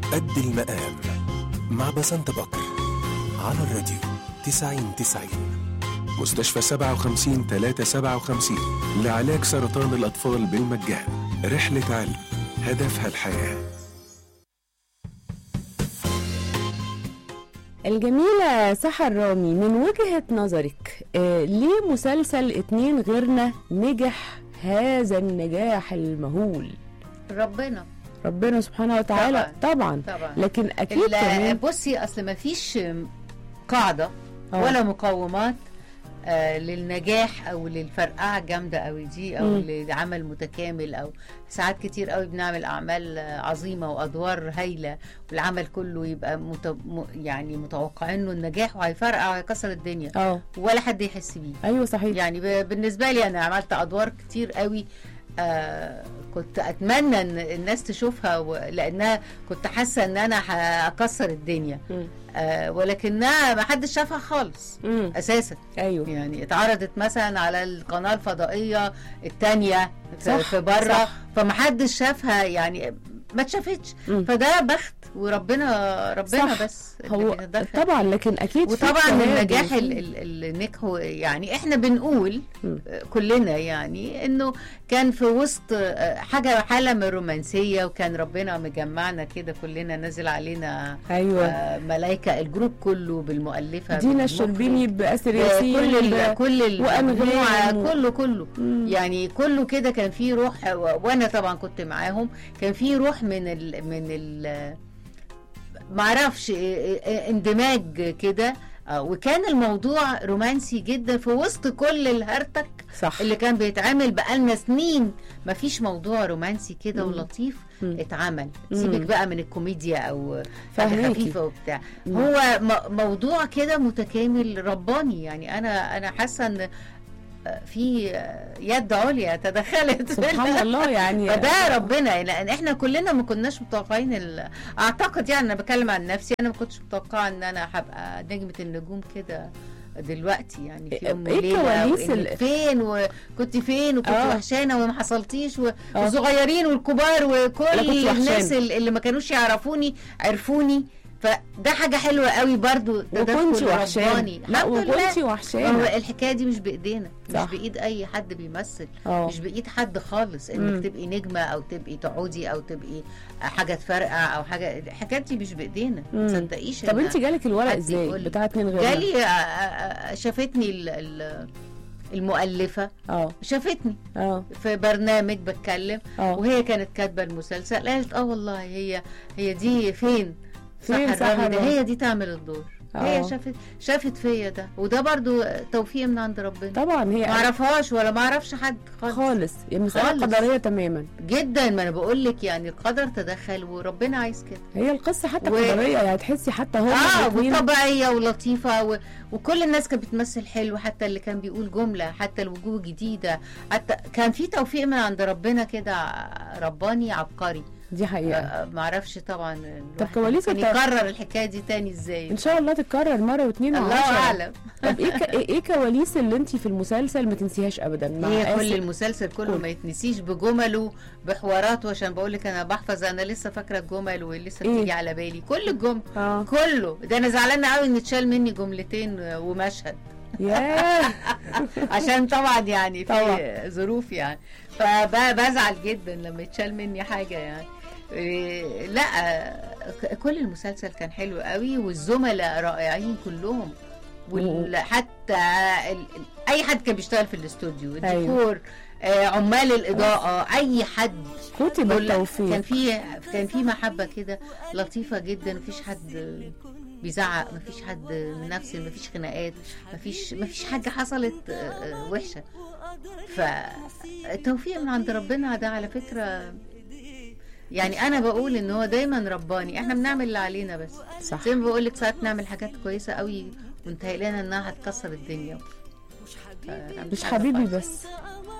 قد المقام مع بسنت بكر على الراديو 90 90 مستشفى 57 357 لعلاج سرطان الأطفال بالمجان رحلة علم هدفها الحياه الجميلة سحر رامي من وجهة نظرك آه ليه مسلسل اتنين غيرنا نجح هذا النجاح المهول ربنا ربنا سبحانه وتعالى طبعا, طبعا. طبعا لكن اكيد ال- كمان بصي اصل ما فيش قاعده آه. ولا مقومات آه للنجاح او للفرقعه الجامده قوي دي او مم. لعمل متكامل او ساعات كتير قوي بنعمل اعمال آه، عظيمه وادوار هايله والعمل كله يبقى مت... م... يعني متوقعين له النجاح وهيفرقع وهيكسر الدنيا اه ولا حد يحس بيه ايوه صحيح يعني ب- بالنسبه لي انا عملت ادوار كتير قوي آه كنت اتمنى ان الناس تشوفها و- لانها كنت حاسه ان انا هكسر الدنيا مم. آه ولكنها ما حدش شافها خالص مم. اساسا ايوه يعني اتعرضت مثلا على القناه الفضائيه الثانيه صح، في, في بره صح. فما حدش شافها يعني ما اتشافتش مم. فده بخت وربنا ربنا صح. بس اللي هو بيتدخل. طبعا لكن اكيد في وطبعا اجتهاد النجاح وفي- ال- ال- اللي نجحوا يعني احنا بنقول مم. آه، كلنا يعني انه كان في وسط آه، حاجه حاله من الرومانسيه وكان ربنا مجمعنا كده كلنا نازل علينا ايوه آه، ملايكه الجروب كله بالمؤلفه دينا بالمخرج، الشربيني باسر ب- ياسين كل ال ب- كل وأنغام المجموعه و- كله كله مم. يعني كله كده كان فيه روح و- وانا طبعا كنت معاهم كان فيه روح من ال من ال معرفش إيه- إيه- اندماج كده آه، وكان الموضوع رومانسي جدا في وسط كل الهرتك صح اللي كان بيتعمل بقالنا سنين مفيش موضوع رومانسي كده مم. ولطيف مم. اتعمل مم. سيبك بقى من الكوميديا او حاجه فهماكي. خفيفه وبتاع مم. هو م- موضوع كده متكامل رباني يعني انا انا حاسه ان في يد عليا تدخلت سبحان الله يعني فده ربنا لان احنا كلنا ما كناش متوقعين ال... اعتقد يعني انا بتكلم عن نفسي انا ما كنتش متوقعه ان انا هبقى نجمه النجوم كده دلوقتي يعني في يوم إيه وليله الكواليس وإنك ال- فين وكنت فين وكنت آه. وحشانه وما حصلتيش و- آه. والصغيرين والكبار لا كنت وكل وحشانة. الناس اللي اللي ما كانوش يعرفوني عرفوني فده حاجه حلوه قوي برضو وكنت تدخل وحشانة رباني لا الحمد لله وكنت ما هو وحشانة الحكايه دي مش بايدينا صح. مش بايد اي حد بيمثل اه مش بايد حد خالص انك مم. تبقي نجمه او تبقي تقعدي او تبقي حاجه تفرقع او حاجه الحاجات دي مش بايدينا مم. ما تصدقيش طب إن انت جالك الورق حد ازاي يقول- بتاع اتنين غيرنا جالي آه، آه، آه، شافتني ال- ال- المؤلفه اه شافتني اه في برنامج بتكلم اه وهي كانت كاتبه المسلسل قالت اه والله هي هي دي فين فين سحر رامي سحر ده رامي؟ هي دي تعمل الدور آه. هي شافت شافت فيا ده وده برضو توفيق من عند ربنا طبعا ما هي اعرفهاش ولا ما اعرفش حد خالص خالص يعني مسألة خالص. قدرية تماما جدا ما انا بقول لك يعني القدر تدخل وربنا عايز كده هي القصة حتى و- قدرية يعني تحسي حتى هو اه وطبيعيه ولطيفه و... وكل الناس كانت بتمثل حلو حتى اللي كان بيقول جمله حتى الوجوه جديده حتى كان في توفيق من عند ربنا كده رباني عبقري دي حقيقة آه ما اعرفش طبعا الواحد كواليس ممكن الت- يكرر الحكايه دي تاني ازاي ان شاء الله تتكرر مرة واثنين الله وعشرة اعلم طب ايه ك... ايه إيه كواليس اللي انت في المسلسل ما تنسيهاش ابدا مع هي كل آسر؟ المسلسل كله كل. ما يتنسيش بجمله بحواراته عشان بقول لك انا بحفظ انا لسه فاكره الجمل ولسه إيه؟ بتيجي على بالي كل الجمل اه كله ده انا زعلانه قوي ان اتشال مني جملتين ومشهد ياه عشان طبعا يعني طبعا. في ظروف يعني فبزعل جدا لما يتشال مني حاجه يعني إيه، لا ك- كل المسلسل كان حلو قوي والزملاء رائعين كلهم وحتى اي حد كان بيشتغل في الاستوديو الديكور آه، عمال الاضاءه اي حد كتب كل- كان التوفيق في كان في محبه كده لطيفه جدا مفيش حد بيزعق مفيش حد منفسن مفيش خناقات مفيش مفيش حاجه حصلت آه، آه، وحشه فالتوفيق من عند ربنا ده على فكره يعني انا بقول ان هو دايما رباني احنا بنعمل اللي علينا بس صح زي ما بقول لك ساعات نعمل حاجات كويسه قوي وانتهي لنا انها هتكسر الدنيا ف- مش حبيبي بس